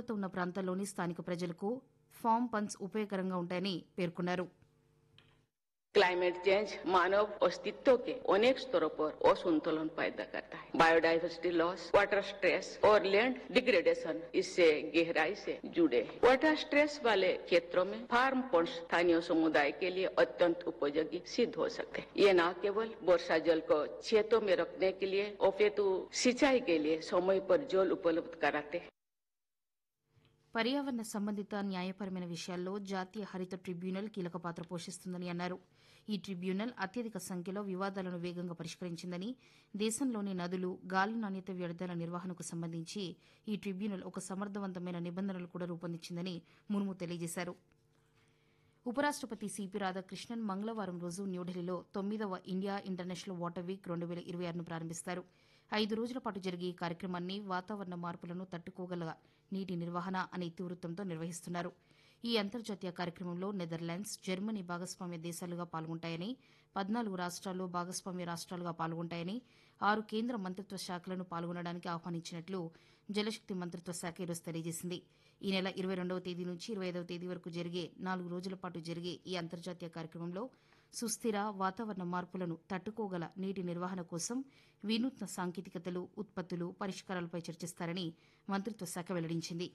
తీవ్రత ఉన్న ప్రాంతాల్లోని స్థానిక ప్రజలకు ఫామ్ పంప్స్ ఉపయోగకరంగా ఉంటాయని పేర్కొన్నారు क्लाइमेट चेंज मानव अस्तित्व के अनेक स्तरों पर असंतुलन पैदा करता है बायोडाइवर्सिटी लॉस वाटर स्ट्रेस और लैंड डिग्रेडेशन इससे गहराई से जुड़े हैं वाटर स्ट्रेस वाले क्षेत्रों में फार्म पंप स्थानीय समुदाय के लिए अत्यंत उपयोगी सिद्ध हो सकते हैं ये न केवल वर्षा जल को खेतों में रखने के लिए अपितु सिंचाई के लिए समय पर जल उपलब्ध कराते हैं పర్యావరణ సంబంధిత న్యాయపరమైన విషయాల్లో జాతీయ హరిత ట్రిబ్యునల్ కీలక పాత్ర పోషిస్తుందని అన్నారు ఈ ట్రిబ్యునల్ అత్యధిక సంఖ్యలో వివాదాలను వేగంగా పరిష్కరించిందని దేశంలోని నదులు గాలి నాణ్యత వ్యర్థాల నిర్వహణకు సంబంధించి ఈ ట్రిబ్యునల్ ఒక సమర్థవంతమైన నిబంధనలు కూడా రూపొందించిందని ముర్ము తెలియజేశారు ఉపరాష్టపతి సిపి రాధాకృష్ణన్ మంగళవారం రోజు న్యూఢిల్లీలో తొమ్మిదవ ఇండియా ఇంటర్నేషనల్ వాటర్ వీక్ రెండు వేల ఇరవై ఆరును ప్రారంభిస్తారు ఐదు రోజుల పాటు జరిగే ఈ కార్యక్రమాన్ని వాతావరణ మార్పులను తట్టుకోగల నీటి నిర్వహణ అనే ఇతివృత్తంతో నిర్వహిస్తున్నారు ఈ అంతర్జాతీయ కార్యక్రమంలో నెదర్లాండ్స్ జర్మనీ భాగస్వామ్య దేశాలుగా పాల్గొంటాయని పద్నాలుగు రాష్ట్రాలు భాగస్వామ్య రాష్ట్రాలుగా పాల్గొంటాయని ఆరు కేంద్ర మంత్రిత్వ శాఖలను పాల్గొనడానికి ఆహ్వానించినట్లు జలశక్తి మంత్రిత్వ శాఖ ఈరోజు తెలియజేసింది ఈ నెల ఇరవై రెండవ తేదీ నుంచి ఇరవై ఐదవ తేదీ వరకు జరిగే నాలుగు రోజుల పాటు జరిగే ఈ అంతర్జాతీయ కార్యక్రమంలో సుస్థిర వాతావరణ మార్పులను తట్టుకోగల నీటి నిర్వహణ కోసం వినూత్న సాంకేతికతలు ఉత్పత్తులు పరిష్కారాలపై చర్చిస్తారని మంత్రిత్వ శాఖ వెల్లడించింది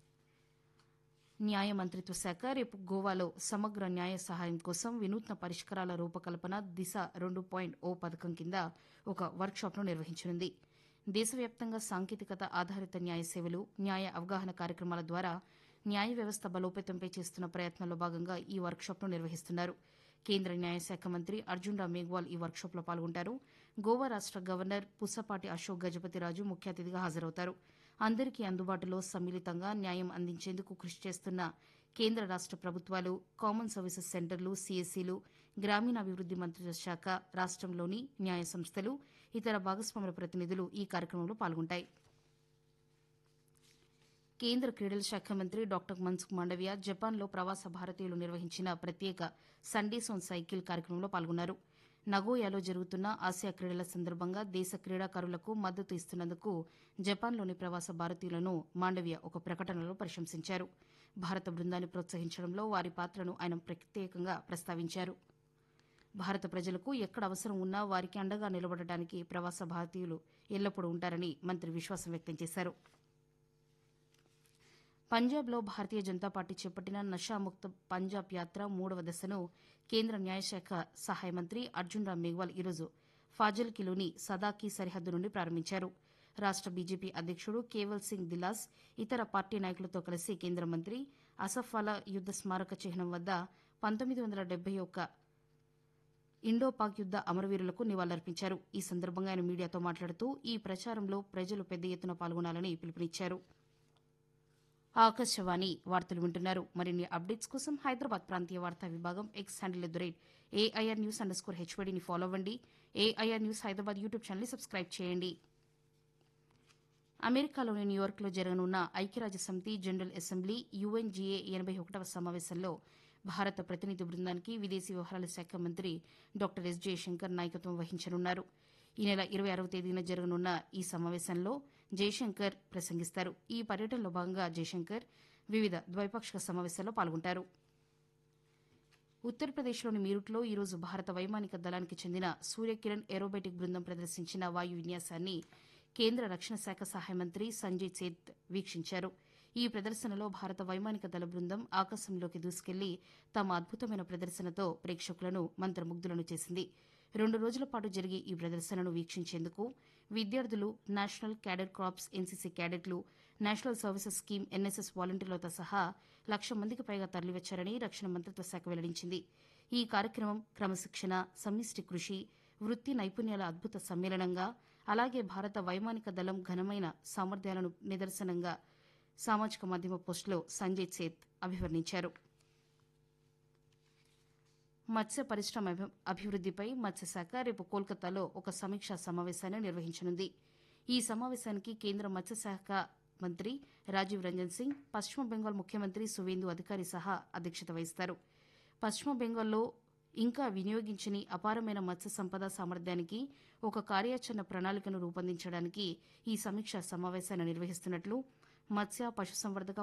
న్యాయ మంత్రిత్వ శాఖ రేపు గోవాలో సమగ్ర న్యాయ సహాయం కోసం వినూత్న పరిష్కారాల రూపకల్పన దిశ రెండు పాయింట్ ఓ పథకం కింద ఒక వర్క్షాప్ను నిర్వహించనుంది దేశవ్యాప్తంగా సాంకేతికత ఆధారిత న్యాయ సేవలు న్యాయ అవగాహన కార్యక్రమాల ద్వారా న్యాయ వ్యవస్థ బలోపేతంపై చేస్తున్న ప్రయత్నాల్లో భాగంగా ఈ వర్క్షాప్ను నిర్వహిస్తున్నారు కేంద్ర న్యాయశాఖ మంత్రి అర్జున్ రామ్ మేఘ్వాల్ ఈ వర్క్షాప్లో పాల్గొంటారు గోవా రాష్ట గవర్నర్ పుసపాటి అశోక్ గజపతిరాజు ముఖ్య అతిథిగా హాజరవుతారు అందరికీ అందుబాటులో సమ్మిళితంగా న్యాయం అందించేందుకు కృషి చేస్తున్న కేంద్ర రాష్ట ప్రభుత్వాలు కామన్ సర్వీసెస్ సెంటర్లు సీఎస్సీలు గ్రామీణాభివృద్ది మంత్రిత్వ శాఖ రాష్టంలోని న్యాయ సంస్థలు ఇతర భాగస్వాముల ప్రతినిధులు ఈ కార్యక్రమంలో పాల్గొంటాయి కేంద్ర క్రీడల శాఖ మంత్రి డాక్టర్ మన్సుఖ్ మాండవియా జపాన్లో ప్రవాస భారతీయులు నిర్వహించిన ప్రత్యేక సండేస్ ఆన్ సైకిల్ కార్యక్రమంలో పాల్గొన్నారు నగోయాలో జరుగుతున్న ఆసియా క్రీడల సందర్భంగా దేశ క్రీడాకారులకు మద్దతు ఇస్తున్నందుకు జపాన్లోని ప్రవాస భారతీయులను మాండవియా ఒక ప్రకటనలో ప్రశంసించారు భారత బృందాన్ని ప్రోత్సహించడంలో వారి పాత్రను ఆయన ప్రత్యేకంగా ప్రస్తావించారు భారత ప్రజలకు ఎక్కడ అవసరం ఉన్నా వారికి అండగా నిలబడటానికి ప్రవాస భారతీయులు ఎల్లప్పుడూ ఉంటారని మంత్రి విశ్వాసం వ్యక్తం చేశారు పంజాబ్లో భారతీయ జనతా పార్టీ చేపట్టిన నషాముక్త పంజాబ్ యాత్ర మూడవ దశను కేంద్ర న్యాయశాఖ సహాయ మంత్రి అర్జున్ రామ్ మేఘ్వాల్ ఈరోజు ఫాజిల్కిలోని సదాకి సరిహద్దు నుండి ప్రారంభించారు రాష్ట బీజేపీ అధ్యక్షుడు కేవల్ సింగ్ దిలాస్ ఇతర పార్టీ నాయకులతో కలిసి కేంద్ర మంత్రి అసఫాలా యుద్ద స్మారక చిహ్నం వద్ద పంతొమ్మిది వందల డెబ్బై ఒక్క ఇండో పాక్ యుద్ద అమరవీరులకు నివాళులర్పించారు ఈ సందర్భంగా ఆయన మీడియాతో మాట్లాడుతూ ఈ ప్రచారంలో ప్రజలు పెద్ద ఎత్తున పాల్గొనాలని పిలుపునిచ్చారు ఆకాశవాణి వార్తలు వింటున్నారు మరిన్ని అప్డేట్స్ కోసం హైదరాబాద్ ప్రాంతీయ వార్తా విభాగం X handle at the rate AIR news underscore హెచ్వడిని ఫాలో అవ్వండి ఏఐఆర్ న్యూస్ హైదరాబాద్ యూట్యూబ్ ఛానల్ని సబ్స్క్రైబ్ చేయండి అమెరికాలోని న్యూయార్క్లో జరగనున్న ఐక్యరాజ్య సమితి జనరల్ అసెంబ్లీ యుఎన్జీఏ ఎనబై ఒకటవ సమావేశంలో భారత ప్రతినిధి బృందానికి విదేశీ వ్యవహారాల శాఖ మంత్రి డాక్టర్ ఎస్ జయశంకర్ నాయకత్వం వహించనున్నారు ఈ నెల ఇరవై ఆరవ తేదీన జరగనున్న ఈ సమావేశంలో జయశంకర్ ప్రసంగిస్తారు ఈ పర్యటనలో భాగంగా జయశంకర్ వివిధ ద్వైపాక్షిక సమావేశాల్లో పాల్గొంటారు ఉత్తరప్రదేశ్లోని మీరుట్లో ఈరోజు భారత వైమానిక దళానికి చెందిన సూర్యకిరణ్ ఏరోబెటిక్ బృందం ప్రదర్శించిన వాయు విన్యాసాన్ని కేంద్ర రక్షణ శాఖ సహాయ మంత్రి సంజయ్ సేత్ వీక్షించారు ఈ ప్రదర్శనలో భారత వైమానిక దళ బృందం ఆకాశంలోకి దూసుకెళ్లి తమ అద్భుతమైన ప్రదర్శనతో ప్రేక్షకులను మంత్రముగ్ధులను చేసింది రెండు రోజుల పాటు జరిగే ఈ ప్రదర్శనను వీక్షించేందుకు విద్యార్థులు నేషనల్ క్యాడెట్ క్రాప్స్ ఎన్సీసీ క్యాడెట్లు నేషనల్ సర్వీసెస్ స్కీమ్ ఎన్ఎస్ఎస్ వాలంటీర్లతో సహా లక్ష మందికి పైగా తరలివచ్చారని రక్షణ మంత్రిత్వ శాఖ వెల్లడించింది ఈ కార్యక్రమం క్రమశిక్షణ సమిష్టి కృషి వృత్తి నైపుణ్యాల అద్భుత సమ్మేళనంగా అలాగే భారత వైమానిక దళం ఘనమైన సామర్థ్యాలను నిదర్శనంగా సామాజిక మాధ్యమ పోస్టులో సంజయ్ సేత్ అభివర్ణించారు మత్స్య పరిశ్రమ అభి- అభివృద్దిపై మత్స్యశాఖ రేపు కోల్కతాలో ఒక సమీక్షా సమావేశాన్ని నిర్వహించనుంది ఈ సమావేశానికి కేంద్ర మత్స్యశాఖ మంత్రి రాజీవ్ రంజన్ సింగ్ పశ్చిమ బెంగాల్ ముఖ్యమంత్రి సువేందు అధికారి సహా అధ్యక్షత వహిస్తారు పశ్చిమ బెంగాల్లో ఇంకా వినియోగించని అపారమైన మత్స్య సంపద సామర్థ్యానికి ఒక కార్యాచరణ ప్రణాళికను రూపొందించడానికి ఈ సమీక్షా సమావేశాన్ని నిర్వహిస్తున్నట్లు మత్స్య పశుసంవర్ధక